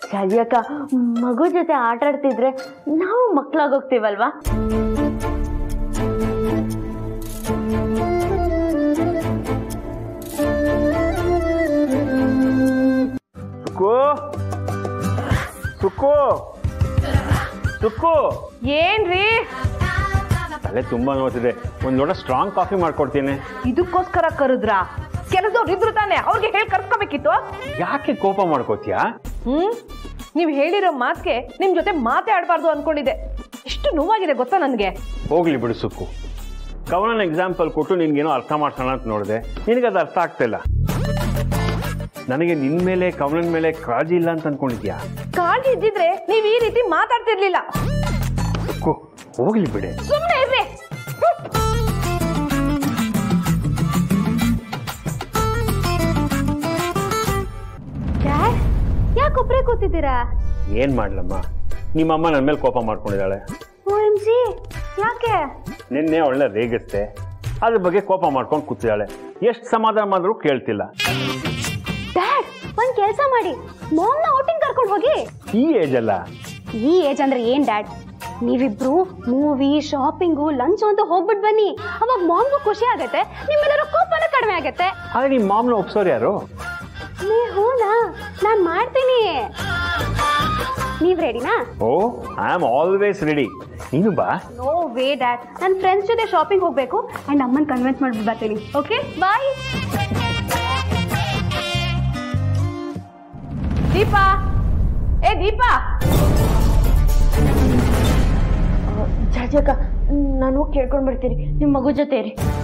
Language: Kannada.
ಜಾಜಿ ಅಕ್ಕ ಮಗು ಜೊತೆ ಆಟ ಆಡ್ತಿದ್ರೆ ನಾವು ಮಕ್ಳಾಗೋಗ್ತೀವಲ್ವಾ ಸುಕ್ಕು ಸುಕ್ಕು ಸುಕ್ಕು ಏನ್ರಿ ತಲೆ ತುಂಬಾ ನೋಡ್ತಿದೆ ಒಂದು ಲೋಟ ಸ್ಟ್ರಾಂಗ್ ಕಾಫಿ ಮಾಡ್ಕೊಡ್ತೀನಿ ಇದಕ್ಕೋಸ್ಕರ ಕರೆದ್ರ ಕೆಲಸದವ್ರು ಇದ್ರು ತಾನೆ ಅವ್ರಿಗೆ ಹೇಳಿ ಕರ್ಸ್ಕೋಬೇಕಿತ್ತು ಯಾಕೆ ಕೋಪ ಮಾಡ್ಕೋತೀಯಾ ಹ್ಮ್ ನೀವ್ ಹೇಳಿರೋ ಮಾತ್ಗೆ ನಿಮ್ ಜೊತೆ ಮಾತೇ ಆಡ್ಬಾರ್ದು ಅನ್ಕೊಂಡಿದ್ದೆ ಎಷ್ಟು ನೋವಾಗಿದೆ ಗೊತ್ತಾ ನನ್ಗೆ ಹೋಗ್ಲಿ ಬಿಡು ಸುಕ್ಕು ಕವನನ ಎಕ್ಸಾಂಪಲ್ ಕೊಟ್ಟು ನಿನ್ಗೇನೋ ಅರ್ಥ ಮಾಡ್ಸೋಣ ಅಂತ ನೋಡಿದೆ ನಿನಗದು ಅರ್ಥ ಆಗ್ತಿಲ್ಲ ನನಗೆ ನಿನ್ ಮೇಲೆ ಕವನನ ಮೇಲೆ ಕಾಳಜಿ ಇಲ್ಲ ಅಂತ ಅನ್ಕೊಂಡಿದ್ಯಾ ಕಾಳಜಿ ಇದ್ದಿದ್ರೆ ನೀವ್ ಈ ರೀತಿ ಮಾತಾಡ್ತಿರ್ಲಿಲ್ಲ ಸುಕ್ಕು ಹೋಗ್ಲಿ ಬಿಡೆ ಸುಮ್ನೆ ಇರ್ರಿ ಡ್ಯಾಡ್ ಯಾಕೊಬ್ರೇ ಕೂತಿದ್ದೀರಾ ಏನ್ ಮಾಡ್ಲಮ್ಮ ನಿಮ್ಮಮ್ಮ ನನ್ನ ಮೇಲೆ ಕೋಪ ಮಾಡ್ಕೊಂಡಿದ್ದಾಳೆ ಓ ಎಮ್ ಜಿ ಯಾಕೆ ನಿನ್ನೆ ಒಳ್ಳೆ ರೇಗಿಸ್ತೆ ಅದ್ರ ಬಗ್ಗೆ ಕೋಪ ಮಾಡ್ಕೊಂಡು ಕೂತಿದ್ದಾಳೆ ಎಷ್ಟು ಸಮಾಧಾನ ಮಾಡಿದ್ರು ಕೇಳ್ತಿಲ್ಲ ಡ್ಯಾಡ್ ಒಂದ್ ಕೆಲಸ ಮಾಡಿ ಮಾಮ್ನ ಔಟಿಂಗ್ ಕರ್ಕೊಂಡು ಹೋಗಿ ಈ ಏಜ್ ಅಲ್ಲ ಈ ಏಜ್ ಅಂದ್ರೆ ಏನ್ ಡ್ಯಾಡ್ ನೀವಿಬ್ರು ಮೂವಿ ಶಾಪಿಂಗು ಲಂಚ್ ಅಂತ ಹೋಗ್ಬಿಟ್ ಬನ್ನಿ ಅವಾಗ ಮಾಮ್ಗೂ ಖುಷಿ ಆಗತ್ತೆ ನಿಮ್ಮೆಲ್ಲರ ಕೋಪನ ಕಡಿಮೆ ಆಗತ್ತೆ ಆದ್ರೆ ನಿಮ್ಮ ಮಾಮ್ನ ಒಪ್ಸೋರು ಯಾರು ನೀ ಹೂನಾ ನಾನ್ ಮಾಡ್ತೀನಿ ನೀವ್ ರೆಡಿನಾ oh I am always ready ನೀನು ಬಾ ನೋ ವೇ ಡ್ಯಾಡ್ ನನ್ನ ಫ್ರೆಂಡ್ಸ್ ಜೊತೆ ಶಾಪಿಂಗ್ ಹೋಗ್ಬೇಕು ಅಂಡ್ ಅಮ್ಮನ್ ಕನ್ವಿನ್ಸ್ ಮಾಡ್ಬಿಟ್ಟು ಬರ್ತೀನಿ ಓಕೆ ಬಾಯ್ ದೀಪಾ ಏ ದೀಪಾ ಜಾಜಿ ಅಕ್ಕ ನಾನು ಕೇಳ್ಕೊಂಡ್ ಬರ್ತೀನಿ ನಿಮ್ಮ ಮಗು ಜೊತೆ ಇರಿ